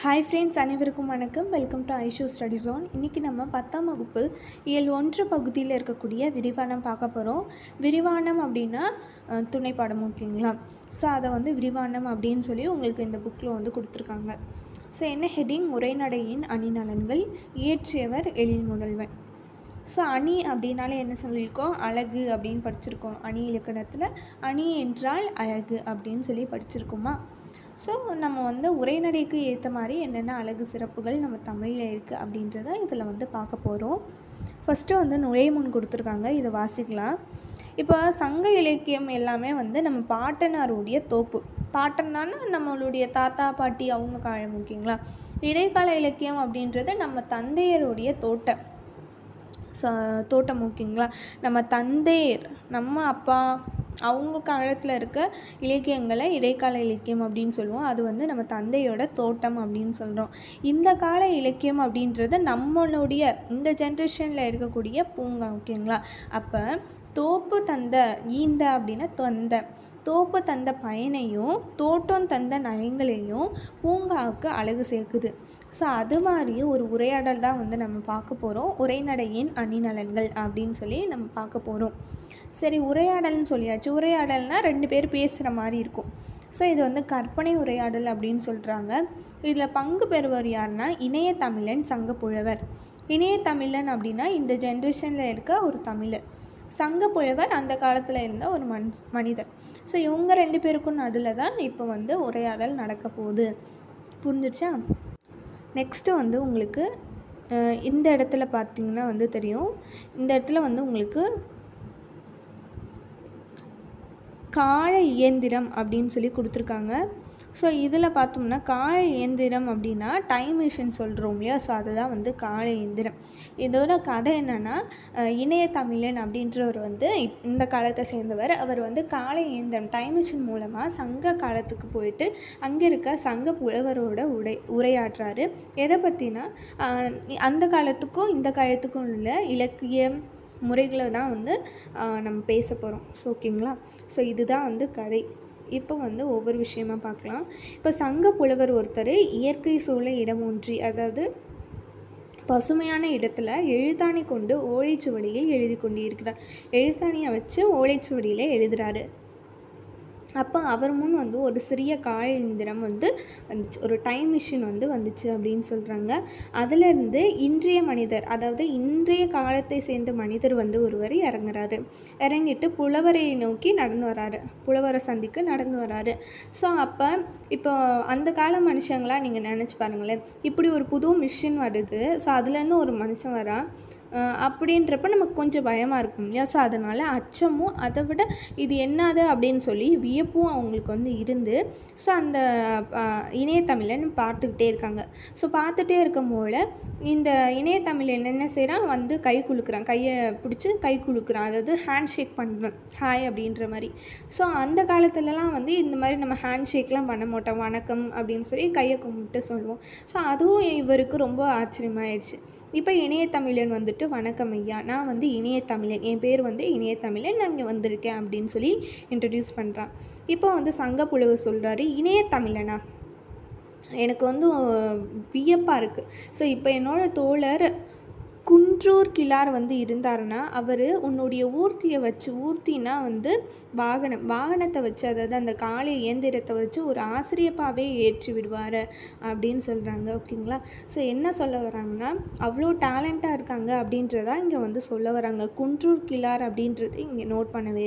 hi friends அனைவருக்கும் வணக்கம் welcome to ஐஷோ ஸ்டடி ஜோன் இன்றைக்கி நம்ம பத்தாம் வகுப்பு இயல் ஒன்று பகுதியில் இருக்கக்கூடிய விரிவானம் பார்க்க போகிறோம் விரிவானம் அப்படின்னா அஹ், துணைப்பாடம் ஓகேங்களா ஸோ அதை வந்து விரிவானம் அப்படின்னு சொல்லி உங்களுக்கு இந்த புக்கில் வந்து கொடுத்துருக்காங்க ஸோ என்ன ஹெட்டிங் உரைநடையின் அணிநலன்கள் இயற்றியவர் எழில் முதல்வன் ஸோ அணி அப்படின்னாலே என்ன சொல்லியிருக்கோம் அழகு அப்படின்னு படிச்சிருக்கோம் அணி இலக்கணத்தில் அணி என்றால் அழகு அப்படின்னு சொல்லி படிச்சிருக்கோமா ஸோ நம்ம வந்து உரைநடைக்கு ஏற்ற மாதிரி என்னென்ன அழகு சிறப்புகள் நம்ம தமிழில் இருக்குது அப்படின்றத இதில் வந்து பார்க்க போகிறோம் ஃபஸ்ட்டு வந்து நுழைமுன் கொடுத்துருக்காங்க இதை வாசிக்கலாம் இப்போ சங்க இலக்கியம் எல்லாமே வந்து நம்ம பாட்டனாருடைய தோப்பு பாட்டனான்னு நம்மளுடைய தாத்தா பாட்டி அவங்க காலம் ஓகேங்களா இடைக்கால இலக்கியம் அப்படின்றது நம்ம தந்தையருடைய தோட்டம் ச தோட்டம் ஓகேங்களா நம்ம தந்தையர் நம்ம அப்பா அவங்க காலத்தில் இருக்க இலக்கியங்களை இடைக்கால இலக்கியம் அப்படின்னு சொல்லுவோம் அது வந்து நம்ம தந்தையோட தோட்டம் அப்படின்னு சொல்கிறோம் இந்த கால இலக்கியம் அப்படின்றது நம்மளுடைய இந்த ஜென்ரேஷனில் இருக்கக்கூடிய பூங்கா ஓகேங்களா அப்போ தோப்பு தந்த ஈந்த அப்படின்னா தந்த தோப்பு தந்த பயனையும் தோட்டம் தந்த நயங்களையும் பூங்காவுக்கு அழகு சேர்க்குது ஸோ அது மாதிரி ஒரு உரையாடல் தான் வந்து நம்ம பார்க்க போகிறோம் உரைநடையின் அணிநலன்கள் அப்படின்னு சொல்லி நம்ம பார்க்க போகிறோம் சரி உரையாடல்னு சொல்லியாச்சு உரையாடல்னா ரெண்டு பேர் பேசுகிற மாதிரி இருக்கும் ஸோ இது வந்து கற்பனை உரையாடல் அப்படின்னு சொல்கிறாங்க இதில் பங்கு பெறுவர் யாருன்னா இணைய தமிழன் சங்கப்புழவர் இணைய தமிழன் அப்படின்னா இந்த ஜென்ரேஷனில் இருக்க ஒரு தமிழர் சங்கப்புழவர் அந்த காலத்தில் இருந்த ஒரு மன் மனிதர் ஸோ இவங்க ரெண்டு பேருக்கும் நடுவில் தான் இப்போ வந்து உரையாடல் நடக்க போகுது புரிஞ்சிடுச்சா நெக்ஸ்ட்டு வந்து உங்களுக்கு அஹ், இந்த இடத்துல பார்த்தீங்கன்னா வந்து தெரியும் இந்த இடத்துல வந்து உங்களுக்கு கால இயந்திரம் அப்படின்னு சொல்லி கொடுத்துருக்காங்க ஸோ இதில் பார்த்தோம்னா கால இயந்திரம் அப்படின்னா டைம் மிஷின் சொல்கிறோம் இல்லையா ஸோ அதுதான் வந்து கால இயந்திரம் இதோட கதை என்னென்னா இணைய தமிழன் அப்படின்றவர் வந்து இப்- இந்த காலத்தை சேர்ந்தவர் அவர் வந்து கால இயந்திரம் டைம் மிஷின் மூலமாக சங்க காலத்துக்கு போயிட்டு அங்கே இருக்க சங்க புலவரோட உரை உரையாற்றுறாரு எதை பற்றினா அந்த காலத்துக்கும் இந்த காலத்துக்கும் உள்ள இலக்கியம் முறைகளை தான் வந்து ஆஹ், நம்ம பேச போகிறோம் ஸோ ஓகேங்களா ஸோ இதுதான் வந்து கதை இப்போ வந்து ஒவ்வொரு விஷயமா பார்க்கலாம் இப்போ சங்க புலவர் ஒருத்தர் இயற்கை சூழ இடம் ஒன்றி அதாவது பசுமையான இடத்துல எழுத்தாணி கொண்டு ஓலைச்சுவடியில் எழுதி கொண்டு இருக்கிறார் எழுத்தாணியை வச்சு ஓலைச்சுவடியில் எழுதுறாரு அப்போ அவர் முன் வந்து ஒரு சிறிய கால இயந்திரம் வந்து வந்துச்சு ஒரு டைம் மிஷின் வந்து வந்துச்சு அப்படின்னு சொல்கிறாங்க அதிலிருந்து இன்றைய மனிதர் அதாவது இன்றைய காலத்தை சேர்ந்த மனிதர் வந்து ஒருவர் இறங்குறாரு இறங்கிட்டு புலவரை நோக்கி நடந்து வராரு புலவரை சந்திக்க நடந்து வராரு ஸோ அப்போ இப்போ அந்த கால மனுஷங்களா நீங்கள் நினச்சி பாருங்களேன் இப்படி ஒரு புது மிஷின் வருது ஸோ அதுலேருந்து ஒரு மனுஷன் வரான் அஹ் அப்படின்றப்ப நமக்கு கொஞ்சம் பயமாக இருக்கும் இல்லையா ஸோ அதனால் அச்சமும் அதை விட இது என்னது அப்படின்னு சொல்லி வியப்பும் அவங்களுக்கு வந்து இருந்து ஸோ அந்த அஹ், இணையத்தமிழன் பார்த்துக்கிட்டே இருக்காங்க ஸோ பார்த்துட்டே இருக்கும் போல இந்த இணையத்தமிழன் என்ன செய்கிறான் வந்து கை குலுக்குறான் கையை பிடிச்சி கை குலுக்குறான் அதாவது ஹேண்ட் ஷேக் பண்ணுறான் ஹாய் அப்படின்ற மாதிரி ஸோ அந்த காலத்துலலாம் வந்து இந்த மாதிரி நம்ம ஹேண்ட் ஷேக்லாம் பண்ண மாட்டோம் வணக்கம் அப்படின்னு சொல்லி கையை கும்பிட்டு சொல்லுவோம் ஸோ அதுவும் இவருக்கு ரொம்ப ஆச்சரியமாயிடுச்சு இப்போ இணையத்தமிழன் வந்துட்டு வணக்கம் ஐயா நான் வந்து இணையத்தமிழன் என் பேர் வந்து இணையத்தமிழன் நான் இங்கே வந்திருக்கேன் அப்படின்னு சொல்லி இன்ட்ரடியூஸ் பண்ணுறான் இப்போ வந்து சங்க புலவர் சொல்கிறாரு இணையத்தமிழனா எனக்கு வந்து வியப்பாக இருக்குது ஸோ இப்போ என்னோட தோழர் குன்றூர் கிளார் வந்து இருந்தாருன்னா அவர் உன்னுடைய ஊர்த்தியை வச்சு ஊர்த்தினா வந்து வாகனம் வாகனத்தை வச்சு அதாவது அந்த காலை இயந்திரத்தை வச்சு ஒரு ஆசிரியப்பாவே ஏற்றி விடுவார் அப்படின்னு சொல்கிறாங்க ஓகேங்களா ஸோ என்ன சொல்ல வராங்கன்னா அவ்வளோ டேலண்ட்டாக இருக்காங்க அப்படின்றதா இங்கே வந்து சொல்ல வராங்க குன்றூர் கிளார் அப்படின்றது இங்கே நோட் பண்ணவே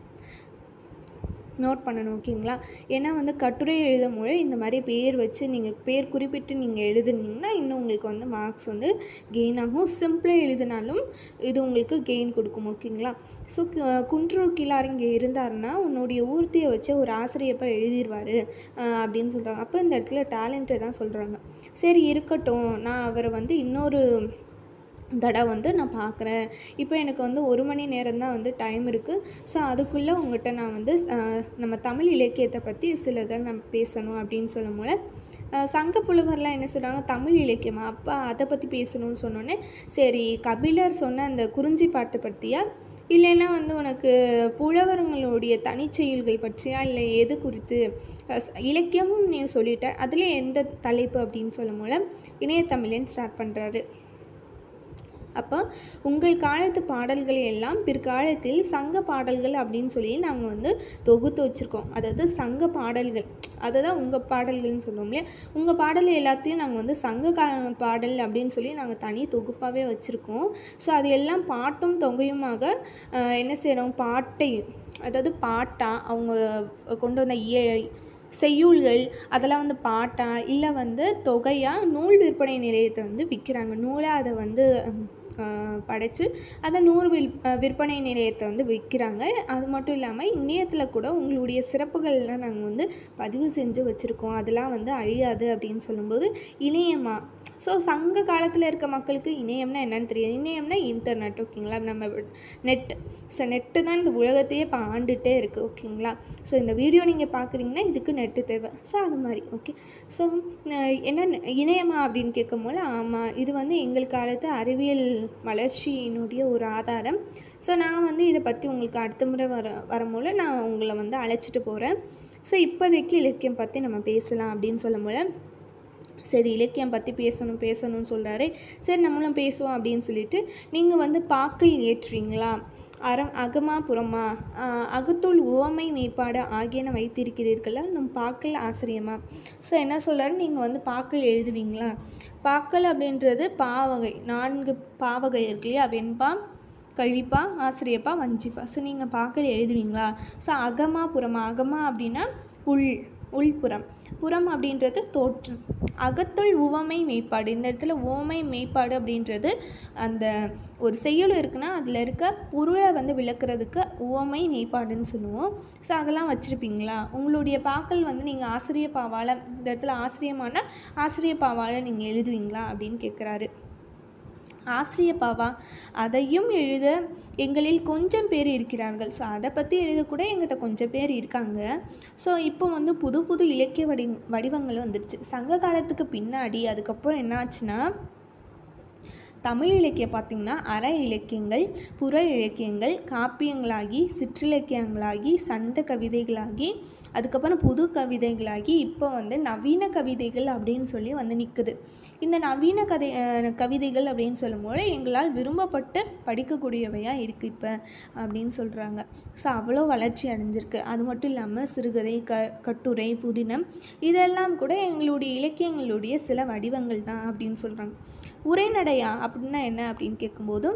நோட் பண்ணணும் ஓகேங்களா ஏன்னா வந்து கட்டுரை எழுதும் போது இந்த மாதிரி பேர் வச்சு நீங்கள் பேர் குறிப்பிட்டு நீங்கள் எழுதுனீங்கன்னா இன்னும் உங்களுக்கு வந்து மார்க்ஸ் வந்து கெயின் ஆகும் சிம்பிளாக எழுதினாலும் இது உங்களுக்கு கெயின் கொடுக்கும் ஓகேங்களா ஸோ குன்றூர் கிளார் இங்கே இருந்தாருன்னா உன்னுடைய ஊர்த்தியை வச்சு ஒரு ஆசிரியப்பா எழுதிடுவார் அப்படின்னு சொல்கிறாங்க அப்போ இந்த இடத்துல டேலண்ட்டை தான் சொல்கிறாங்க சரி இருக்கட்டும் நான் அவரை வந்து இன்னொரு தடவை வந்து நான் பார்க்குறேன் இப்போ எனக்கு வந்து ஒரு மணி நேரம் தான் வந்து டைம் இருக்குது ஸோ அதுக்குள்ளே உங்கள்கிட்ட நான் வந்து அஹ், நம்ம தமிழ் இலக்கியத்தை பற்றி சிலதை நான் பேசணும் அப்படின்னு சொல்லும் போது அஹ், சங்க புலவர்லாம் என்ன சொல்கிறாங்க தமிழ் இலக்கியமா அப்போ அதை பற்றி பேசணும்னு சொன்னோன்னே சரி கபிலர் சொன்ன அந்த குறிஞ்சி பாட்டை பற்றியா இல்லைன்னா வந்து உனக்கு புலவர்களுடைய தனிச்செயல்கள் பற்றியா இல்லை எது குறித்து அஹ் ஸ்- இலக்கியமும் நீ சொல்லிட்ட அதில் எந்த தலைப்பு அப்படின்னு சொல்லும் மூலம் இணையத்தமிழன் ஸ்டார்ட் பண்ணுறாரு அப்போ உங்கள் காலத்து பாடல்களை எல்லாம் பிற்காலத்தில் சங்க பாடல்கள் அப்படின்னு சொல்லி நாங்கள் வந்து தொகுத்து வச்சுருக்கோம் அதாவது சங்க பாடல்கள் அதை தான் உங்கள் பாடல்கள்னு சொல்லுவோம் இல்லையா உங்கள் பாடல் எல்லாத்தையும் நாங்கள் வந்து சங்க கா பாடல் அப்படின்னு சொல்லி நாங்கள் தனி தொகுப்பாகவே வச்சுருக்கோம் ஸோ அது எல்லாம் பாட்டும் தொகையுமாக ஆஹ், என்ன செய்கிறோம் பாட்டை அதாவது பாட்டா அவங்க கொண்டு வந்த இய செய்யுள்கள் அதெல்லாம் வந்து பாட்டா இல்லை வந்து தொகையாக நூல் விற்பனை நிலையத்தை வந்து விற்கிறாங்க நூலாக அதை வந்து படைத்து அதை நூறு வில் அஹ் விற்பனை நிலையத்தை வந்து விற்கிறாங்க அது மட்டும் இல்லாமல் இணையத்தில் கூட உங்களுடைய சிறப்புகள்லாம் நாங்கள் வந்து பதிவு செஞ்சு வச்சுருக்கோம் அதெல்லாம் வந்து அழியாது அப்படின்னு சொல்லும்போது இணையமா ஸோ சங்க காலத்தில் இருக்க மக்களுக்கு இணையம்னா என்னன்னு தெரியாது இணையம்னா இன்டர்நெட் ஓகேங்களா நம்ம நெட் ஸோ நெட்டு தான் இந்த உலகத்தையே இப்போ ஆண்டுகிட்டே இருக்குது ஓகேங்களா ஸோ இந்த வீடியோ நீங்கள் பார்க்குறீங்கன்னா இதுக்கு நெட்டு தேவை ஸோ அது மாதிரி ஓகே ஸோ என்ன இணையமா அப்படின்னு கேட்கும்போது ஆமாம் இது வந்து எங்கள் காலத்து அறிவியல் வளர்ச்சியினுடைய ஒரு ஆதாரம் ஸோ நான் வந்து இதை பற்றி உங்களுக்கு அடுத்த முறை வர வரும்போது நான் உங்களை வந்து அழைச்சிட்டு போகிறேன் ஸோ இப்போதைக்கு இலக்கியம் பற்றி நம்ம பேசலாம் அப்படின்னு சொல்லும்போது சரி இலக்கியம் பற்றி பேசணும் பேசணும்னு சொல்கிறாரு சரி நம்மளும் பேசுவோம் அப்படின்னு சொல்லிட்டு நீங்கள் வந்து பாக்கள் ஏற்றுவீங்களா அறம் அகமா புறமா ஆஹ் அகத்துள் உவமை மேம்பாடு ஆகியன வைத்திருக்கிறீர்களா நம் பாக்கள் ஆசிரியமா ஸோ என்ன சொல்கிறாரு நீங்கள் வந்து பாக்கள் எழுதுவீங்களா பாக்கள் அப்படின்றது பாவகை நான்கு பாவகை இருக்கு இல்லையா வெண்பா கழிப்பா ஆசிரியப்பா வஞ்சிப்பா ஸோ நீங்கள் பாக்கள் எழுதுவீங்களா ஸோ அகமா புறமா அகமா அப்படின்னா உள் உள்புறம் புறம் அப்படின்றது தோற்றம் அகத்துள் உவமை மெய்ப்பாடு இந்த இடத்துல உவமை மெய்ப்பாடு அப்படின்றது அந்த ஒரு செய்யுள் இருக்குன்னா அதில் இருக்க பொருளை வந்து விளக்குறதுக்கு உவமை மெய்ப்பாடுன்னு சொல்லுவோம் ஸோ அதெல்லாம் வச்சுருப்பீங்களா உங்களுடைய பாக்கள் வந்து நீங்கள் ஆசிரியர் பாவால் இந்த இடத்துல ஆசிரியமான ஆசிரியர் பாவால் நீங்கள் எழுதுவீங்களா அப்படின்னு கேட்குறாரு ஆசிரியப்பாவா அதையும் எழுத எங்களில் கொஞ்சம் பேர் இருக்கிறார்கள் ஸோ அதை பற்றி எழுதக்கூட எங்கிட்ட கொஞ்சம் பேர் இருக்காங்க ஸோ இப்போ வந்து புது புது இலக்கிய வடி வடிவங்கள் வந்துருச்சு சங்க காலத்துக்கு பின்னாடி அதுக்கப்புறம் என்னாச்சுன்னா தமிழ் இலக்கியம் பார்த்திங்கன்னா அற இலக்கியங்கள் புற இலக்கியங்கள் காப்பியங்களாகி சிற்றிலக்கியங்களாகி சந்த கவிதைகளாகி அதுக்கப்புறம் புது கவிதைகளாகி இப்போ வந்து நவீன கவிதைகள் அப்படின்னு சொல்லி வந்து நிற்குது இந்த நவீன கதை அஹ், கவிதைகள் அப்படின்னு சொல்லும்போது எங்களால் விரும்பப்பட்டு படிக்கக்கூடியவையாக இருக்குது இப்போ அப்படின்னு சொல்கிறாங்க ஸோ அவ்வளோ வளர்ச்சி அடைஞ்சிருக்கு அது மட்டும் இல்லாமல் சிறுகதை க கட்டுரை புதினம் இதெல்லாம் கூட எங்களுடைய இலக்கியங்களுடைய சில வடிவங்கள் தான் அப்படின்னு சொல்கிறாங்க உரைநடையா அப்படின்னா என்ன அப்படின்னு கேட்கும்போது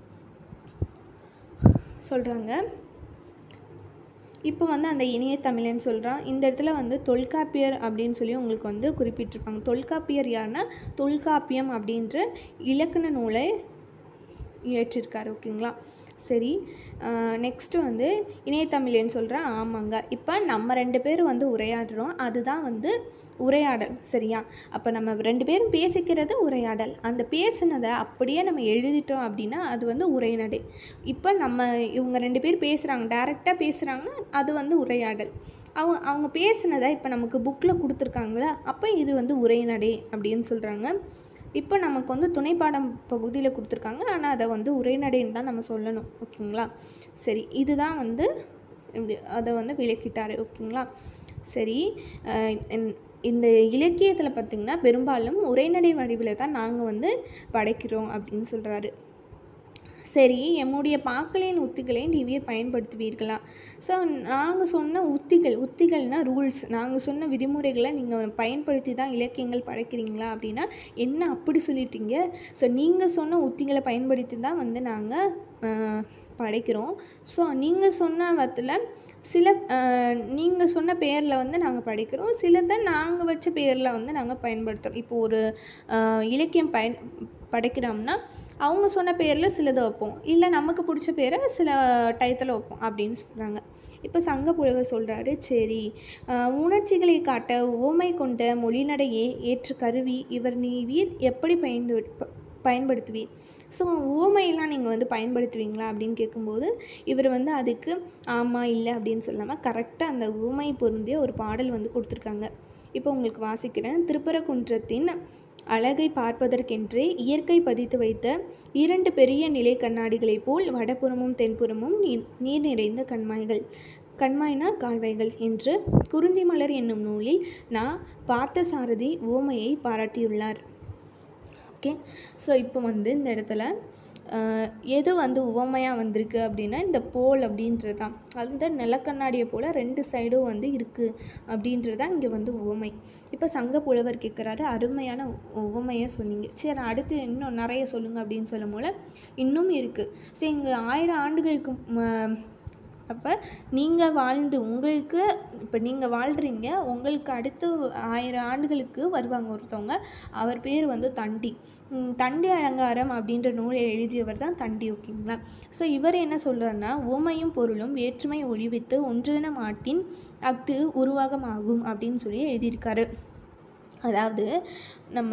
சொல்கிறாங்க இப்போ வந்து அந்த இணைய தமிழன் சொல்கிறான் இந்த இடத்துல வந்து தொல்காப்பியர் அப்படின்னு சொல்லி உங்களுக்கு வந்து குறிப்பிட்டிருப்பாங்க தொல்காப்பியர் யாருன்னா தொல்காப்பியம் அப்படின்ற இலக்கண நூலை இயற்றிருக்காரு ஓகேங்களா சரி நெக்ஸ்ட்டு வந்து இணையத்தமிழன் சொல்கிறேன் ஆமாங்க இப்போ நம்ம ரெண்டு பேரும் வந்து உரையாடுறோம் அதுதான் வந்து உரையாடல் சரியா அப்போ நம்ம ரெண்டு பேரும் பேசிக்கிறது உரையாடல் அந்த பேசுனதை அப்படியே நம்ம எழுதிட்டோம் அப்படின்னா அது வந்து உரைநடை இப்போ நம்ம இவங்க ரெண்டு பேர் பேசுகிறாங்க டைரெக்டாக பேசுகிறாங்கன்னா அது வந்து உரையாடல் அவங்க அவங்க பேசுனதை இப்போ நமக்கு புக்கில் கொடுத்துருக்காங்களா அப்போ இது வந்து உரைநடை அப்படின்னு சொல்கிறாங்க இப்போ நமக்கு வந்து துணைப்பாடம் பகுதியில் கொடுத்துருக்காங்க ஆனால் அதை வந்து உரைநடைன்னு தான் நம்ம சொல்லணும் ஓகேங்களா சரி இதுதான் வந்து இப்படி அதை வந்து விளக்கிட்டாரு ஓகேங்களா சரி அஹ் இந்த- இந்த இலக்கியத்தில் பார்த்திங்கன்னா பெரும்பாலும் உரைநடை வடிவில் தான் நாங்கள் வந்து படைக்கிறோம் அப்படின்னு சொல்கிறாரு சரி எம்முடைய பாக்களின் உத்திகளை நீவியர் பயன்படுத்துவீர்களா ஸோ நாங்கள் சொன்ன உத்திகள் உத்திகள்னால் ரூல்ஸ் நாங்கள் சொன்ன விதிமுறைகளை நீங்கள் பயன்படுத்தி தான் இலக்கியங்கள் படைக்கிறீங்களா அப்படின்னா என்ன அப்படி சொல்லிட்டீங்க ஸோ நீங்கள் சொன்ன உத்திகளை பயன்படுத்தி தான் வந்து நாங்கள் படைக்கிறோம் ஸோ நீங்கள் சொன்ன வத்தில் சில நீங்கள் சொன்ன பேரில் வந்து நாங்கள் படிக்கிறோம் சிலதை நாங்கள் வச்ச பேரில் வந்து நாங்கள் பயன்படுத்துகிறோம் இப்போ ஒரு அஹ், இலக்கியம் பயன் படைக்கிறோம்னா அவங்க சொன்ன பேரில் சிலதை வைப்போம் இல்லை நமக்கு பிடிச்ச பேரை சில டயத்தில் வைப்போம் அப்படின்னு சொல்கிறாங்க இப்போ சங்க புலவர் சொல்கிறாரு சரி அஹ், உணர்ச்சிகளை காட்ட உவமை கொண்ட மொழிநடையே ஏற்ற கருவி இவர் நீவீர் எப்படி பயன்படு பயன்படுத்துவீர் ஸோ உவமையெல்லாம் நீங்கள் வந்து பயன்படுத்துவீங்களா அப்படின்னு கேட்கும்போது இவர் வந்து அதுக்கு ஆமாம் இல்லை அப்படின்னு சொல்லாமல் கரெக்டாக அந்த உவமை பொருந்திய ஒரு பாடல் வந்து கொடுத்துருக்காங்க இப்போ உங்களுக்கு வாசிக்கிறேன் திருப்பரங்குன்றத்தின் அழகை பார்ப்பதற்கென்றே இயற்கை பதித்து வைத்த இரண்டு பெரிய நிலை கண்ணாடிகளைப் போல் வடபுறமும் தென்புறமும் நீர் நீர் நிறைந்த கண்மாய்கள் கண்மாய்னா கால்வாய்கள் என்று குறிஞ்சி மலர் என்னும் நூலில் நான் பார்த்த சாரதி ஓமையை பாராட்டியுள்ளார் ஓகே ஸோ இப்போ வந்து இந்த இடத்துல ஆஹ், எது வந்து உவமையாக வந்திருக்கு அப்படின்னா இந்த போல் அப்படின்றது தான் அந்த நிலக்கண்ணாடியை போல் ரெண்டு சைடும் வந்து இருக்குது அப்படின்றது தான் இங்கே வந்து உவமை இப்போ சங்க புலவர் கேட்குறாரு அருமையான உ- உவமையை சொன்னீங்க சரி அடுத்து இன்னும் நிறைய சொல்லுங்கள் அப்படின்னு சொல்லும் போல இன்னும் இருக்குது சரி இங்கே ஆயிரம் ஆண்டுகளுக்கு ம- அப்போ நீங்கள் வாழ்ந்து உங்களுக்கு இப்போ நீங்கள் வாழ்கிறீங்க உங்களுக்கு அடுத்து ஆயிரம் ஆண்டுகளுக்கு வருவாங்க ஒருத்தவங்க அவர் பேர் வந்து தண்டி ம், தண்டி அலங்காரம் அப்படின்ற நூலை எழுதியவர் தான் தண்டி ஓகேங்களா ஸோ இவர் என்ன சொல்கிறாருன்னா உவமையும் பொருளும் வேற்றுமை ஒழிவித்து ஒன்றின மாட்டின் அஃது உருவாகமாகும் அப்படின்னு சொல்லி எழுதியிருக்காரு அதாவது நம்ம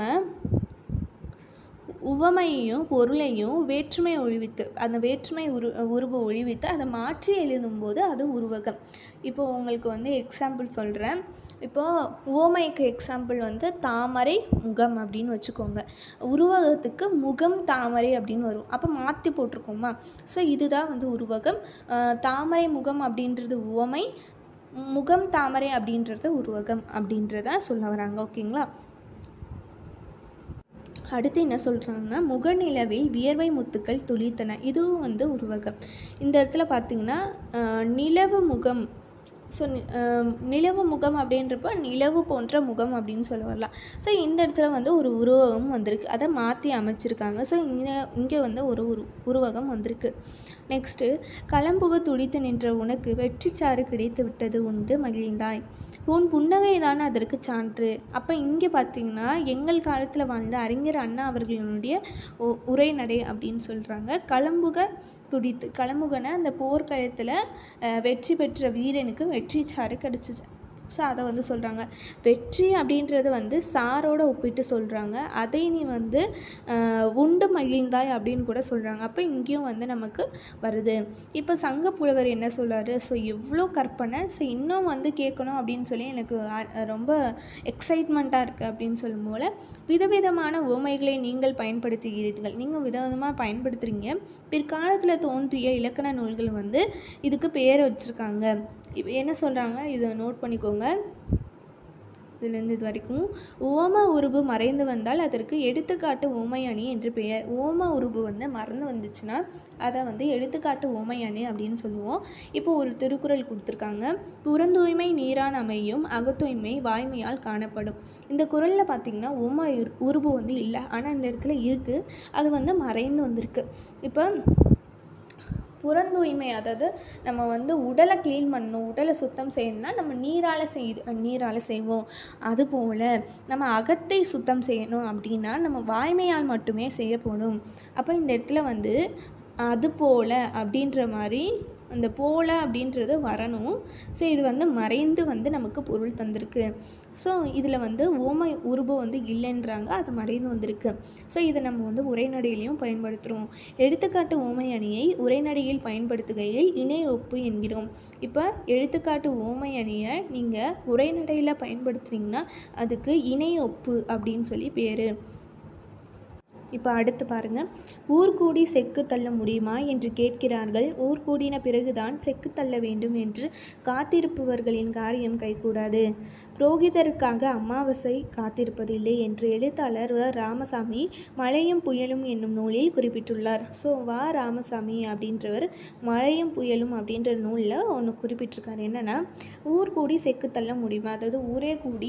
உவமையையும் பொருளையும் வேற்றுமை ஒழிவித்து அந்த வேற்றுமை உரு உருவ ஒழிவித்து அதை மாற்றி எழுதும்போது அது உருவகம் இப்போ உங்களுக்கு வந்து எக்ஸாம்பிள் சொல்கிறேன் இப்போது உவமைக்கு எக்ஸாம்பிள் வந்து தாமரை முகம் அப்படின்னு வச்சுக்கோங்க உருவகத்துக்கு முகம் தாமரை அப்படின்னு வரும் அப்போ மாற்றி போட்டிருக்கோமா ஸோ இதுதான் வந்து உருவகம் அஹ் தாமரை முகம் அப்படின்றது உவமை முகம் தாமரை அப்படின்றது உருவகம் அப்படின்றத சொல்ல வராங்க ஓகேங்களா அடுத்து என்ன சொல்கிறாங்கன்னா முகநிலவில் வியர்வை முத்துக்கள் துளித்தன இதுவும் வந்து உருவகம் இந்த இடத்துல பார்த்தீங்கன்னா அஹ், நிலவு முகம் ஸோ நிலவு முகம் அப்படின்றப்ப நிலவு போன்ற முகம் அப்படின்னு சொல்ல வரலாம் ஸோ இந்த இடத்துல வந்து ஒரு உருவகம் வந்திருக்கு அதை மாற்றி அமைச்சிருக்காங்க ஸோ இங்கே இங்கே வந்து ஒரு உரு உருவகம் வந்திருக்கு நெக்ஸ்ட்டு களம்புக துடித்து நின்ற உனக்கு வெற்றிச்சாறு கிடைத்து விட்டது உண்டு மகிழ்ந்தாய் உன் புன்னகை தான் அதற்கு சான்று அப்போ இங்கே பார்த்தீங்கன்னா எங்கள் காலத்தில் வாழ்ந்த அறிஞர் அண்ணா அவர்களுடைய உ- உரைநடை அப்படின்னு சொல்கிறாங்க களம்புக துடித்து களம்புகன அந்த போர்க்களத்தில் அஹ், வெற்றி பெற்ற வீரனுக்கு வெற்றி சாறு கிடச்சிச்சு ஸோ அதை வந்து சொல்கிறாங்க வெற்றி அப்படின்றது வந்து சாரோட ஒப்பிட்டு சொல்கிறாங்க அதை நீ வந்து அஹ், உண்டு மகிழ்ந்தாய் அப்படின்னு கூட சொல்கிறாங்க அப்போ இங்கேயும் வந்து நமக்கு வருது இப்போ சங்க புலவர் என்ன சொல்றாரு ஸோ எவ்வளோ கற்பனை ஸோ இன்னும் வந்து கேட்கணும் அப்படின்னு சொல்லி எனக்கு அ- ரொம்ப எக்ஸைட்மெண்ட்டாக இருக்குது அப்படின்னு சொல்லும் போல விதவிதமான உவமைகளை நீங்கள் பயன்படுத்துகிறீர்கள் நீங்கள் விதவிதமாக பயன்படுத்துகிறீங்க பிற்காலத்தில் தோன்றிய இலக்கண நூல்கள் வந்து இதுக்கு பெயர் வச்சுருக்காங்க இப்போ என்ன சொல்கிறாங்க இதை நோட் பண்ணிக்கோங்க இதுலேருந்து இது வரைக்கும் ஓம உருபு மறைந்து வந்தால் அதற்கு எடுத்துக்காட்டு ஓமை அணி என்று பெயர் ஓம உருபு வந்து மறந்து வந்துச்சுன்னா அதை வந்து எடுத்துக்காட்டு ஓமை அணி அப்படின்னு சொல்லுவோம் இப்போ ஒரு திருக்குறள் கொடுத்துருக்காங்க புறந்தூய்மை நீரான் அமையும் அகத்தூய்மை வாய்மையால் காணப்படும் இந்த குறளில் பார்த்தீங்கன்னா ஓம உரு- உருபு வந்து இல்லை ஆனால் இந்த இடத்துல இருக்குது அது வந்து மறைந்து வந்திருக்கு இப்போ புறந்தூய்மை அதாவது நம்ம வந்து உடலை க்ளீன் பண்ணணும் உடலை சுத்தம் செய்யணும்னா நம்ம நீரால் செய்து நீரால் செய்வோம் அதுபோல் நம்ம அகத்தை சுத்தம் செய்யணும் அப்படின்னா நம்ம வாய்மையால் மட்டுமே செய்யப்படும் அப்போ இந்த இடத்துல வந்து அது போல அப்படின்ற மாதிரி அந்த போல அப்படின்றது வரணும் ஸோ இது வந்து மறைந்து வந்து நமக்கு பொருள் தந்திருக்கு ஸோ இதில் வந்து ஓமை உருபு வந்து இல்லைன்றாங்க அது மறைந்து வந்திருக்கு ஸோ இதை நம்ம வந்து உரைநடையிலையும் பயன்படுத்துகிறோம் எடுத்துக்காட்டு ஓமை அணியை உரைநடையில் பயன்படுத்துகையில் இணை ஒப்பு என்கிறோம் இப்போ எடுத்துக்காட்டு ஓமை அணியை நீங்கள் உரைநடையில் பயன்படுத்துனீங்கன்னா அதுக்கு இணை ஒப்பு அப்படின்னு சொல்லி பேர் இப்போ அடுத்து பாருங்க ஊர் கூடி செக்கு தள்ள முடியுமா என்று கேட்கிறார்கள் ஊர் கூடின பிறகுதான் செக்கு தள்ள வேண்டும் என்று காத்திருப்பவர்களின் காரியம் கைகூடாது புரோகிதருக்காக அமாவாசை காத்திருப்பதில்லை என்று எழுத்தாளர் வ ராமசாமி மழையும் புயலும் என்னும் நூலில் குறிப்பிட்டுள்ளார் ஸோ வா ராமசாமி அப்படின்றவர் மழையும் புயலும் அப்படின்ற நூலில் ஒன்று குறிப்பிட்டிருக்காரு என்னென்னா ஊர் கூடி செக்கு தள்ள முடியுமா அதாவது ஊரே கூடி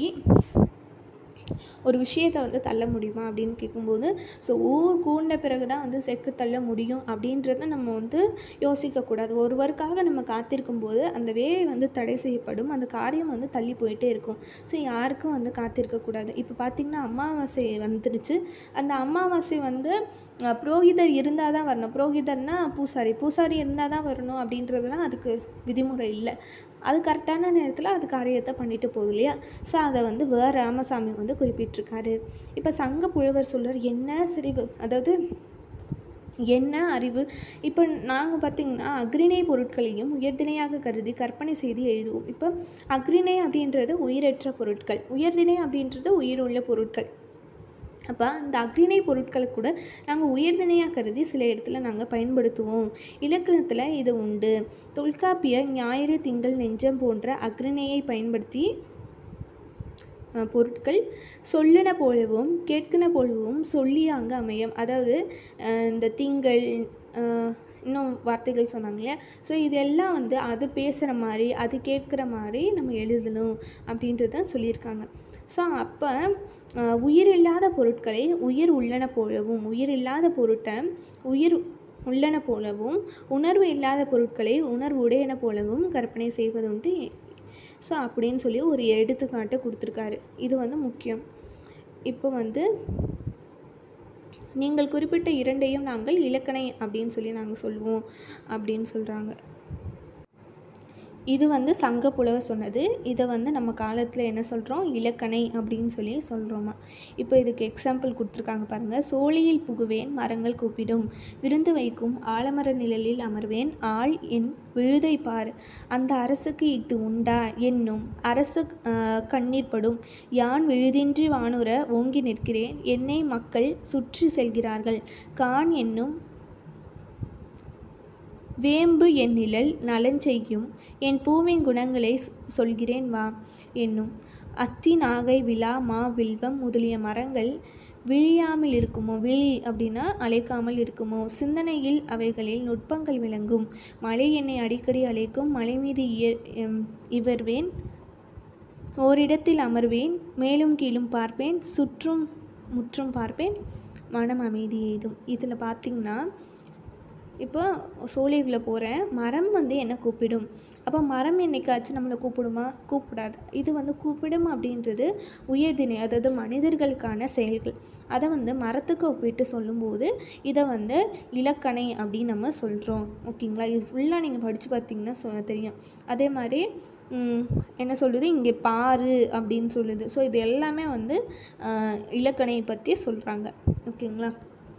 ஒரு விஷயத்தை வந்து தள்ள முடியுமா அப்படின்னு கேட்கும்போது ஸோ ஊர் கூடின பிறகு தான் வந்து செக்கு தள்ள முடியும் அப்படின்றத நம்ம வந்து யோசிக்கக்கூடாது ஒருவருக்காக நம்ம காத்திருக்கும் போது அந்த வேலை வந்து தடை செய்யப்படும் அந்த காரியம் வந்து தள்ளி போயிட்டே இருக்கும் ஸோ யாருக்கும் வந்து காத்திருக்கக்கூடாது இப்போ பார்த்திங்கன்னா அமாவாசை வந்துருச்சு அந்த அமாவாசை வந்து அஹ், புரோகிதர் இருந்தால் தான் வரணும் புரோகிதர்னா பூசாரி பூசாரி இருந்தால் தான் வரணும் அப்படின்றதுலாம் அதுக்கு விதிமுறை இல்லை அது கரெக்டான நேரத்தில் அது காரியத்தை பண்ணிட்டு போகுது இல்லையா ஸோ அதை வந்து வ ராமசாமி வந்து குறிப்பிட்டிருக்காரு இப்போ சங்க புலவர் சொல்றார் என்ன சிரிவு அதாவது என்ன அறிவு இப்போ நாங்கள் பார்த்திங்கன்னா அக்ரிணை பொருட்களையும் உயர்திணையாக கருதி கற்பனை செய்து எழுதுவோம் இப்போ அக்ரிணை அப்படின்றது உயிரற்ற பொருட்கள் உயர்திணை அப்படின்றது உயிருள்ள பொருட்கள் அப்போ அந்த அக்ரிணை பொருட்களை கூட நாங்கள் உயர்திணையாக கருதி சில இடத்துல நாங்கள் பயன்படுத்துவோம் இலக்கணத்தில் இது உண்டு தொல்காப்பியர் ஞாயிறு திங்கள் நெஞ்சம் போன்ற அக்ரிணையை பயன்படுத்தி அஹ், பொருட்கள் சொல்லின போலவும் கேட்கின போலவும் சொல்லியாங்க அமையும் அதாவது அஹ், இந்த திங்கள் அஹ், இன்னும் வார்த்தைகள் சொன்னாங்க இல்லையா ஸோ இதெல்லாம் வந்து அது பேசுகிற மாதிரி அது கேட்குற மாதிரி நம்ம எழுதணும் அப்படின்றத சொல்லியிருக்காங்க ஸோ அப்போ உயிர் இல்லாத பொருட்களை உயிர் உள்ளன போலவும் உயிர் இல்லாத பொருட்டை உயிர் உள்ளன போலவும் உணர்வு இல்லாத பொருட்களை உணர்வு உடையன போலவும் கற்பனை செய்வதுண்டு ஸோ அப்படின்னு சொல்லி ஒரு எடுத்துக்காட்டு கொடுத்துருக்காரு இது வந்து முக்கியம் இப்போ வந்து நீங்கள் குறிப்பிட்ட இரண்டையும் நாங்கள் இலக்கணை அப்படின்னு சொல்லி நாங்கள் சொல்லுவோம் அப்படின்னு சொல்கிறாங்க இது வந்து சங்க புலவர் சொன்னது இதை வந்து நம்ம காலத்தில் என்ன சொல்கிறோம் இலக்கணை அப்படின்னு சொல்லி சொல்கிறோமா இப்போ இதுக்கு எக்ஸாம்பிள் கொடுத்துருக்காங்க பாருங்கள் சோழியில் புகுவேன் மரங்கள் கூப்பிடும் விருந்து வைக்கும் ஆலமர நிழலில் அமர்வேன் ஆள் என் விழுதை பார் அந்த அரசுக்கு இஃது உண்டா என்னும் அரசு ஆஹ், கண்ணீர் படும் யான் விழுதின்றி வானுர ஓங்கி நிற்கிறேன் என்னை மக்கள் சுற்றி செல்கிறார்கள் கான் என்னும் வேம்பு என் நிழல் நலஞ்செய்யும் என் பூவின் குணங்களை சொ- சொல்கிறேன் வா என்னும் அத்தி நாகை விழா மா வில்வம் முதலிய மரங்கள் விழியாமல் இருக்குமோ விழி அப்படின்னா அழைக்காமல் இருக்குமோ சிந்தனையில் அவைகளில் நுட்பங்கள் விளங்கும் மழை என்னை அடிக்கடி அழைக்கும் மலை மீது இய- எம், இவர்வேன் ஓரிடத்தில் அமர்வேன் மேலும் கீழும் பார்ப்பேன் சுற்றும் முற்றும் பார்ப்பேன் மனம் அமைதி எய்தும் இதில் பார்த்திங்கன்னா இப்போ சோலைக்குள்ளே போகிறேன் மரம் வந்து என்னை கூப்பிடும் அப்போ மரம் என்னைக்காச்சும் நம்மளை கூப்பிடுமா கூப்பிடாது இது வந்து கூப்பிடும் அப்படின்றது உயர்திணை அதாவது மனிதர்களுக்கான செயல்கள் அதை வந்து மரத்துக்கு ஒப்பிட்டு சொல்லும்போது இதை வந்து இலக்கணை அப்படின்னு நம்ம சொல்கிறோம் ஓகேங்களா இது ஃபுல்லாக நீங்கள் படித்து பார்த்தீங்கன்னா சொ தெரியும் அதே மாதிரி ம், என்ன சொல்லுது இங்கே பாரு அப்படின்னு சொல்லுது ஸோ இது எல்லாமே வந்து ஆஹ், இலக்கணையை பற்றி சொல்கிறாங்க ஓகேங்களா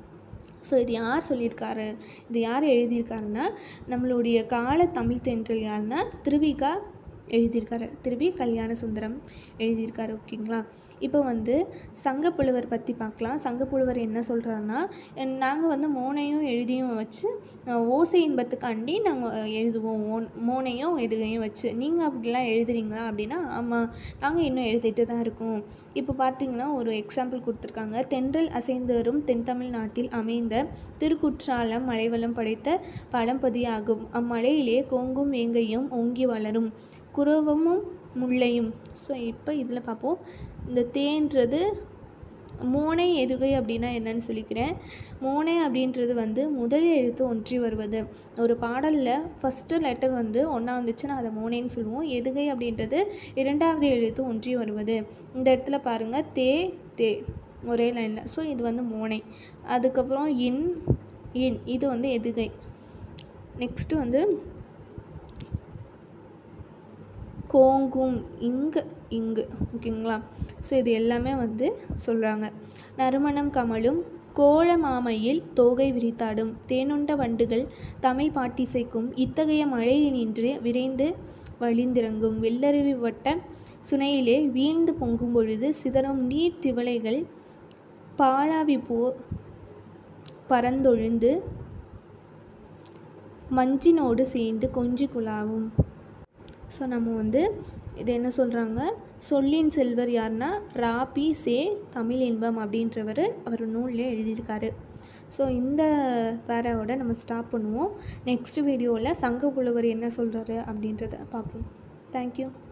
ஸோ இது யார் சொல்லியிருக்காரு இது யார் எழுதியிருக்காருன்னா நம்மளுடைய கால தமிழ் தென்றல் யாருன்னா திருவிகா எழுதியிருக்காரு திருவி கல்யாண சுந்தரம் எழுதியிருக்காரு ஓகேங்களா இப்போ வந்து சங்கப்புலவர் பற்றி பார்க்கலாம் சங்கப்புலவர் என்ன சொல்கிறாருன்னா நாங்கள் வந்து மோனையும் எழுதியும் வச்சு அஹ், ஓசை இன்பத்துக்காண்டி நாங்கள் எழுதுவோம் ஓன் மோனையும் எதுகையும் வச்சு நீங்கள் அப்படிலாம் எழுதுறீங்களா அப்படின்னா ஆமாம் நாங்கள் இன்னும் எழுதிட்டு தான் இருக்கோம் இப்போ பார்த்தீங்கன்னா ஒரு எக்ஸாம்பிள் கொடுத்துருக்காங்க தென்றல் அசைந்து வரும் தென்தமிழ் நாட்டில் அமைந்த திருக்குற்றாலம் மலைவளம் படைத்த பழம்பதியாகும் அம்மலையிலே கோங்கும் வேங்கையும் ஓங்கி வளரும் குரவமும் முல்லையும் ஸோ இப்போ இதில் பார்ப்போம் இந்த தேன்றது மோனை எதுகை அப்படின்னா என்னன்னு சொல்லிக்கிறேன் மோனை அப்படின்றது வந்து முதல் எழுத்து ஒன்றி வருவது ஒரு பாடலில் ஃபஸ்ட்டு லெட்டர் வந்து ஒன்றா வந்துச்சுன்னா அதை மோனைன்னு சொல்லுவோம் எதுகை அப்படின்றது இரண்டாவது எழுத்து ஒன்றி வருவது இந்த இடத்துல பாருங்கள் தே தே ஒரே லைனில் ஸோ இது வந்து மோனை அதுக்கப்புறம் இன் இன் இது வந்து எதுகை நெக்ஸ்ட்டு வந்து கோங்கும் இங்கு இங்கு ஓகேங்களா ஸோ இது எல்லாமே வந்து சொல்கிறாங்க நறுமணம் கமலும் கோல மாமையில் தோகை விரித்தாடும் தேனுண்ட வண்டுகள் தமிழ் பாட்டிசைக்கும் இத்தகைய மழையினின்று விரைந்து வழிந்திறங்கும் வெள்ளருவி வட்ட சுனையிலே வீழ்ந்து பொங்கும் பொழுது சிதறும் நீர் திவலைகள் பாலாவி போ பறந்தொழுந்து மஞ்சினோடு சேர்ந்து கொஞ்சி குழாவும் ஸோ நம்ம வந்து இது என்ன சொல்கிறாங்க சொல்லின் செல்வர் யாருன்னா ராபி சே தமிழ் இன்பம் அப்படின்றவர் அவர் நூல்லே எழுதியிருக்காரு ஸோ இந்த பேராவோட நம்ம ஸ்டாப் பண்ணுவோம் நெக்ஸ்ட் வீடியோவில் சங்க புலவர் என்ன சொல்கிறாரு அப்படின்றத பார்ப்போம் தேங்க்யூ